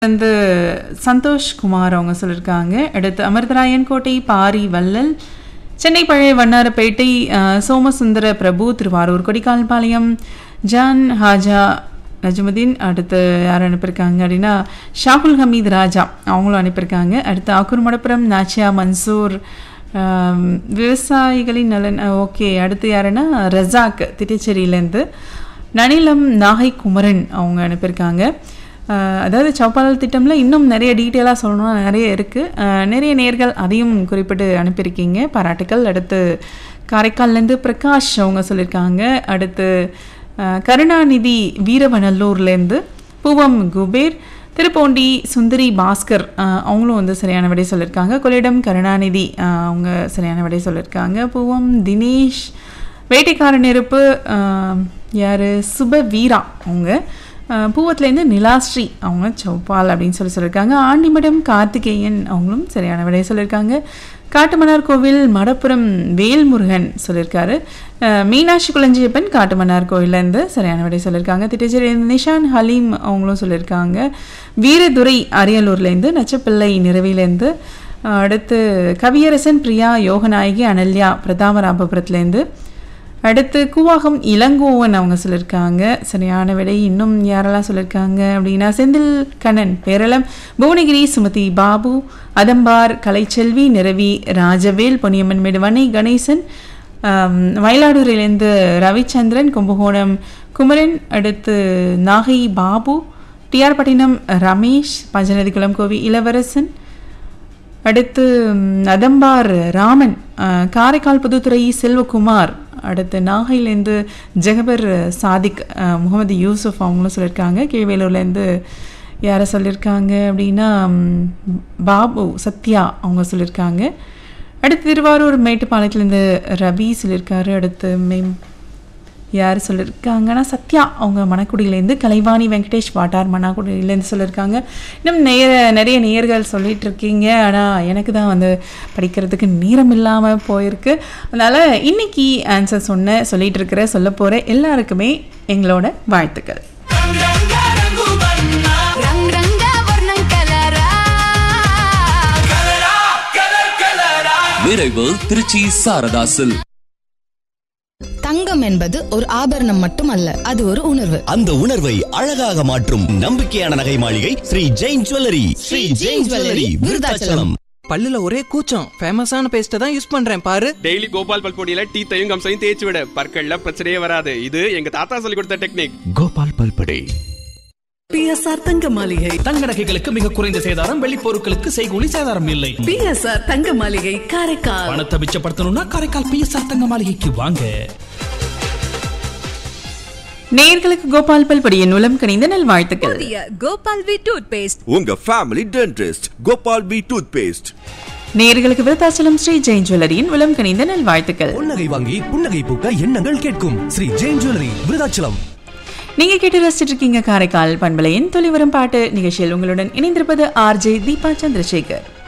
வந்து சந்தோஷ் குமார் அவங்க சொல்லியிருக்காங்க அடுத்து அமிர்தராயன் கோட்டை பாரி வள்ளல் சென்னை பழைய வண்ணாரப்பேட்டை அஹ், சோமசுந்தர பிரபு திருவாரூர் கொடிக்கால்பாளையம் ஜான் ஹாஜா நஜமுதீன் அடுத்து யார் அனுப்பியிருக்காங்க அப்படின்னா ஷாகுல் ஹமீத் ராஜா அவங்களும் அனுப்பியிருக்காங்க அடுத்து ஆக்கூர் மடப்புரம் நாச்சியா மன்சூர் ஆம், விவசாயிகளின் நலன் ஓகே அடுத்து யாருன்னா ரஜாக் திட்டச்சேரியிலேருந்து நனிலம் நாகை குமரன் அவங்க அனுப்பியிருக்காங்க ஆஹ் அதாவது சௌப்பாளர் திட்டம்ல இன்னும் நிறைய டீட்டெயிலாக சொல்லணும்னா நிறைய இருக்குது நிறைய நேர்கள் அதையும் குறிப்பிட்டு அனுப்பியிருக்கீங்க பாராட்டுக்கள் அடுத்து காரைக்கால்லேருந்து பிரகாஷ் அவங்க சொல்லியிருக்காங்க அடுத்து ஆஹ் கருணாநிதி வீரவநல்லூர்லேருந்து பூவம் குபேர் திருப்போண்டி சுந்தரி பாஸ்கர் ஆஹ் அவங்களும் வந்து சரியான விடை சொல்லியிருக்காங்க கொள்ளிடம் கருணாநிதி ஆஹ் அவங்க சரியான விடை சொல்லியிருக்காங்க பூவம் தினேஷ் வேட்டைக்கார நெருப்பு யார் சுப வீரா அவங்க ஆஹ் பூவத்துலேருந்து நிலாஸ்ரீ அவங்க சௌப்பால் அப்படின்னு சொல்லி சொல்லியிருக்காங்க ஆண்டிமடம் கார்த்திகேயன் அவங்களும் சரியான விடையை சொல்லியிருக்காங்க காட்டுமன்னார் கோவில் மடப்புரம் வேல்முருகன் சொல்லியிருக்காரு ஆஹ் மீனாட்சி குளஞ்சியப்பன் காட்டுமன்னார் கோவிலேருந்து சரியான விடை சொல்லியிருக்காங்க திட்டச்சேரி நிஷான் ஹலீம் அவங்களும் சொல்லியிருக்காங்க வீரதுரை அரியலூர்லேருந்து நச்சப்பிள்ளை நிறவிலேருந்து ஆஹ் அடுத்து கவியரசன் பிரியா யோகநாயகி அனல்யா பிரதாபராபபுரத்துலேருந்து அடுத்து கூவாகம் இளங்கோவன் அவங்க சொல்லியிருக்காங்க சரியான விடை இன்னும் யாரெல்லாம் சொல்லியிருக்காங்க அப்படின்னா செந்தில் கண்ணன் பேரளம் புவனகிரி சுமதி பாபு அதம்பார் கலைச்செல்வி நிரவி ராஜவேல் பொன்னியம்மன் மேடுவனை கணேசன் ஆம், மயிலாடுதுறையிலேருந்து ரவிச்சந்திரன் கும்பகோணம் குமரன் அடுத்து நாகை பாபு டிஆர் பட்டினம் ரமேஷ் பஞ்சநதிக்குளம் கோவி இளவரசன் அடுத்து ம், அதம்பார் ராமன் அஹ், காரைக்கால் புதுத்துறை செல்வகுமார் அடுத்து நாகையிலேருந்து ஜெகபர் சாதிக் அஹ், முகமது யூசுப் அவங்களும் சொல்லியிருக்காங்க கீழ்வேலூர்லேருந்து யாரை சொல்லியிருக்காங்க அப்படின்னா ம், பாபு சத்யா அவங்க சொல்லியிருக்காங்க அடுத்து திருவாரூர் மேட்டுப்பாளையத்துலேருந்து ரவி சொல்லியிருக்காரு அடுத்து மேம் யார் சொல்லியிருக்காங்கன்னா சத்யா அவங்க மணக்குடியிலேருந்து கலைவாணி வெங்கடேஷ் வாட்டார் மணக்குடியிலேருந்து சொல்லியிருக்காங்க இன்னும் நேர நிறைய நேயர்கள் சொல்லிட்டு இருக்கீங்க ஆனால் எனக்கு தான் வந்து படிக்கிறதுக்கு நேரம் இல்லாமல் போயிருக்கு அதனால் இன்னைக்கு ஆன்சர் சொன்ன சொல்லிட்டு இருக்கிற சொல்ல போகிற எல்லாருக்குமே எங்களோட வாழ்த்துக்கள் రంగ్ రంగ వర్ణం కలరా நிறைவு திருச்சி சாரதாசில் தங்கம் என்பது ஒரு ஆபரணம் மட்டுமல்ல அது ஒரு உணர்வு அந்த உணர்வை அழகாக மாற்றும் நம்பிக்கையான நகை மாளிகை ஸ்ரீ ஜெயின் ஜுவல்லரி ஸ்ரீ ஜெயின் ஜுவல்லரி விருதாச்சலம் பல்லுல ஒரே கூச்சம் ஃபேமஸான பேஸ்ட்டை தான் யூஸ் பண்றேன் பாரு டெய்லி கோபால் பல்பொடியில டீத்தையும் கம்சையும் தேய்ச்சி விட பற்கள்ல பிரச்சனையே வராது இது எங்க தாத்தா சொல்லி கொடுத்த டெக்னிக் கோபால் பல்படே பிஎஸ்ஆர் தங்க மாளிகை தங்க நகைகளுக்கு மிக குறைந்த சேதாரம் வெள்ளி பொருட்களுக்கு செய்கூலி சேதாரம் இல்லை பிஎஸ்ஆர் தங்க மாளிகை காரைக்கால் பணத்தை மிச்சப்படுத்தணும்னா காரைக்கால் பிஎஸ்ஆர் தங்க மாளிகைக்கு வாங்க நேயர்களுக்கு கோபால் பல்படியின் மூலம் கணிந்த நல்வாழ்த்துக்கள் గోపాల్ వి టూత్ పేస్ట్ உங்க family dentist Gopal P toothpaste நேயர்களுக்கு விருத்தாச்சலம் ஸ்ரீ ஜெயின் ஜுவல்லரியின் மூலம் கணிந்த நல்வாழ்த்துக்கள் புன்னகை வாங்கி புன்னகை பூக்க எண்ணங்கள் கேட்கும் ஸ்ரீ ஜெயின் ஜுவல்லரி விருதாச்சலம் நீங்க கேட்டு ரசிச்சிட்டு இருக்கீங்க காரைக்கால் பண்பலையின் தொலைவரும் பாட்டு நிகழ்ச்சியில் உங்களுடன் இணைந்திருப்பது ஆர்ஜே தீபா சந்திரசேகர்